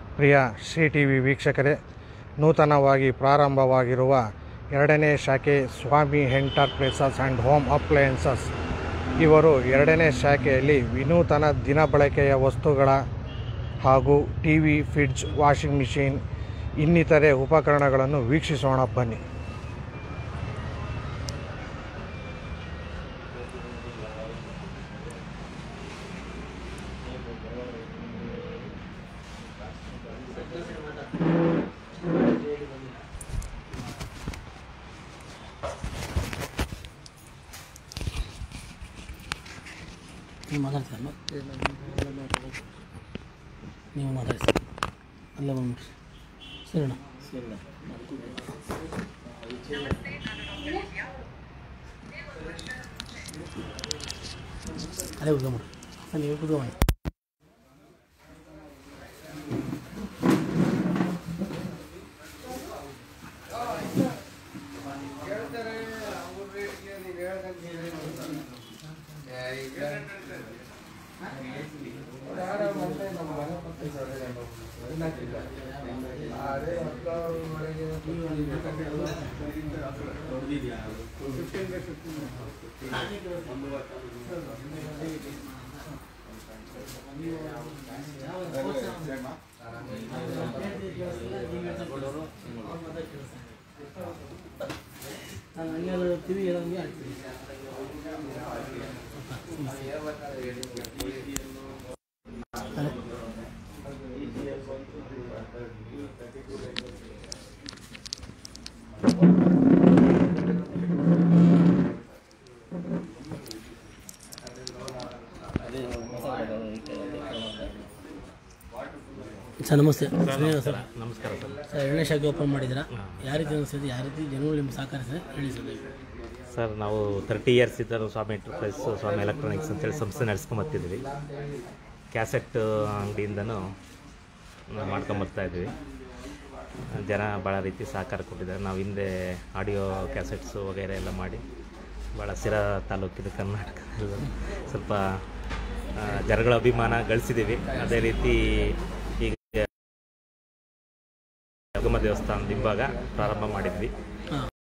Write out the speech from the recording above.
ಪ್ರಿಯ C T V ವೀಕ್ಷಕರೇ ನೂತನವಾಗಿ ಪ್ರಾರಂಭವಾಗಿರುವ ಎರಡನೇ ಶಾಖೆ Swami Enterprises and Home Appliances ಇವರು ಎರಡನೇ ಶಾಖೆಯಲ್ಲಿ ವಿನೂತನ ದಿನಬಳಕೆಯ ವಸ್ತುಗಳ ಹಾಗೂ T V fridge washing machine ಇನ್ನಿತರೆ ಉಪಕರಣಗಳನ್ನು ವೀಕ್ಷಿಸೋಣ ಬನ್ನಿ ನೀವು ಮಾತಾಡ್ತೀರಲ್ಲ ನೀವು ಮಾತಾಡಿ ಸರ್ ಅಲ್ಲೇ ಬಂದ್ಬಿಡ್ರಿ ಸರಿ ಅಣ್ಣ ಅಲ್ಲೇ ಕುತ್ಕೊಂಬಿಡ್ರಿ ಸರ್ ನೀವು ಕುತ್ಕೊಂಬಿ ನಾನು ಹಂಗೆ ಟಿವಿ ಏನಂಗೆ ಹಾಕ್ತೀನಿ ಅಲ್ಲೇ ಸರ್ ನಮಸ್ತೆ ಶ್ರೀನಿವಾಸ ಸರ್ ನಮಸ್ಕಾರ ಸರ್ ಸರ್ ಎರಡನೇ ಶಾಖೆ ಓಪನ್ ಮಾಡಿದ್ದೀರಾ ಯಾವ ರೀತಿ ಅನಿಸ್ತದೆ ಯಾವ ರೀತಿ ಜನಗಳು ನಿಮ್ಗೆ ಸಹಕರಿಸಿದೆ ಹೇಳಿ ಸರ್ ಸರ್ ನಾವು ತರ್ಟಿ ಇಯರ್ಸ್ ಇದ್ದರು ಸ್ವಾಮಿ ಎಂಟರ್ಪ್ರೈಸ್ ಸ್ವಾಮಿ ಎಲೆಕ್ಟ್ರಾನಿಕ್ಸ್ ಅಂತೇಳಿ ಸಂಸ್ಥೆ ನಡೆಸ್ಕೊಂಬರ್ತಿದ್ವಿ ಕ್ಯಾಸೆಟ್ ಅಂಗಡಿಯಿಂದನೂ ಮಾಡ್ಕೊಂಬರ್ತಾ ಇದ್ವಿ ಜನ ಭಾಳ ರೀತಿ ಸಹಕಾರ ಕೊಟ್ಟಿದ್ದಾರೆ ನಾವು ಹಿಂದೆ ಆಡಿಯೋ ಕ್ಯಾಸೆಟ್ಸು ವಗೈರೆ ಎಲ್ಲ ಮಾಡಿ ಭಾಳ ಸಿರಾ ತಾಲೂಕಿದು ಕರ್ನಾಟಕ ಎಲ್ಲ ಸ್ವಲ್ಪ ಆ, ಜನಗಳ ಅಭಿಮಾನ ಗಳಿಸಿದ್ದೀವಿ ಅದೇ ರೀತಿ ಈಗ ಗಂಗಮ್ಮ ದೇವಸ್ಥಾನದ ಹಿಂಭಾಗ ಪ್ರಾರಂಭ ಮಾಡಿದ್ವಿ ಹಾಂ